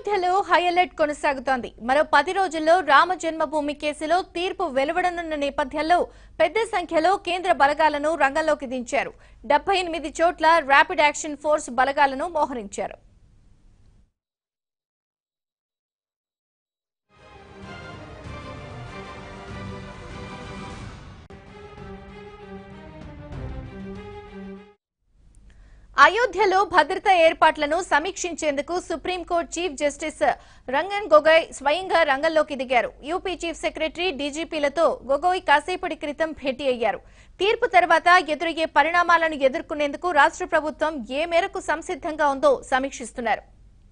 అయోధ్యలో high alert కొనసాగుతోంది మరో పది రోజుల్లో రామ జన్మభూమి కేసులో తీర్పు వెలువడనున్న నేపథ్యంలో పెద్ద సంఖ్యలో కేంద్ర బలగాలను రంగంలోకి దించారు డెబ్బై ఎనిమిది చోట్ల ర్యాపిడ్ యాక్షన్ ఫోర్స్ బలగాలను మోహరించారు అయోధ్యలో భద్రతా ఏర్పాట్లను సమీక్షించేందుకు supreme court chief justice Ranjan Gogoi స్వయంగా రంగంలోకి దిగారు యూపీ చీఫ్ సెక్రటరీ డీజీపీలతో గొగోయ్ కాసేపటి క్రితం భేటీ అయ్యారు తీర్పు తర్వాత ఎదురయ్యే పరిణామాలను ఎదుర్కొనేందుకు రాష్ట్ర ప్రభుత్వం ఏ మేరకు సంసిద్ధంగా ఉందో సమీక్షిస్తున్నారు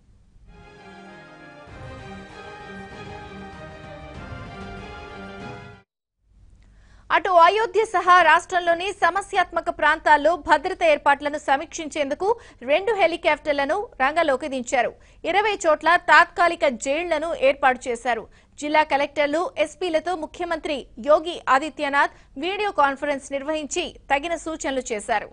అటు అయోధ్య సహా రాష్ట్రంలోని సమస్యాత్మక ప్రాంతాల్లో భద్రత ఏర్పాట్లను సమీక్షించేందుకు రెండు హెలికాప్టర్లను రంగంలోకి దించారు ఇరవై చోట్ల తాత్కాలిక జైళ్లను ఏర్పాటు చేశారు జిల్లా కలెక్టర్లు ఎస్పీలతో ముఖ్యమంత్రి యోగి ఆదిత్యనాథ్ వీడియో కాన్ఫరెన్స్ నిర్వహించి తగిన సూచనలు చేశారు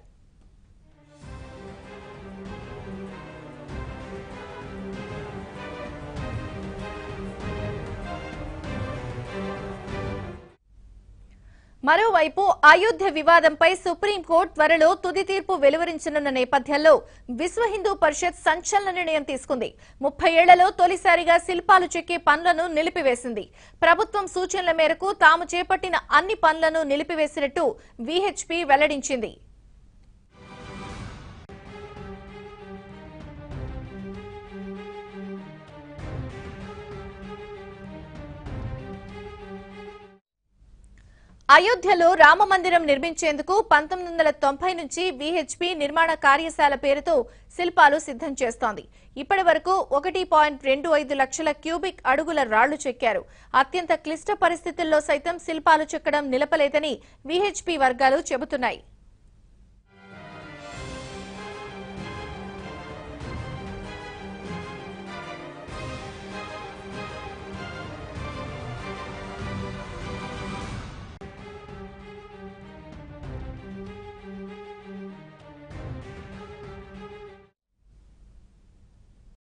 మరోవైపు అయోధ్య వివాదంపై సుప్రీంకోర్టు త్వరలో తుది తీర్పు వెలువరించనున్న నేపథ్యంలో విశ్వ హిందూ పరిషత్ సంచలన నిర్ణయం తీసుకుంది ముప్పై ఏళ్లలో తొలిసారిగా శిల్పాలు చెక్కే పనులను నిలిపివేసింది ప్రభుత్వం సూచనల మేరకు తాము చేపట్టిన అన్ని పనులను నిలిపివేసినట్టు విహెచ్పి వెల్లడించింది అయోధ్యలో రామ మందిరం నిర్మించేందుకు పంతొమ్మిది వందల తొంభై నుంచి విహెచ్పి నిర్మాణ కార్యశాల పేరుతో శిల్పాలు సిద్ధం చేస్తోంది ఇప్పటి వరకు ఒకటి పాయింట్ రెండు ఐదు లక్షల క్యూబిక్ అడుగుల రాళ్లు చెక్కారు అత్యంత క్లిష్ట పరిస్థితుల్లో సైతం శిల్పాలు చెక్కడం నిలపలేదని విహెచ్పి వర్గాలు చెబుతున్నాయి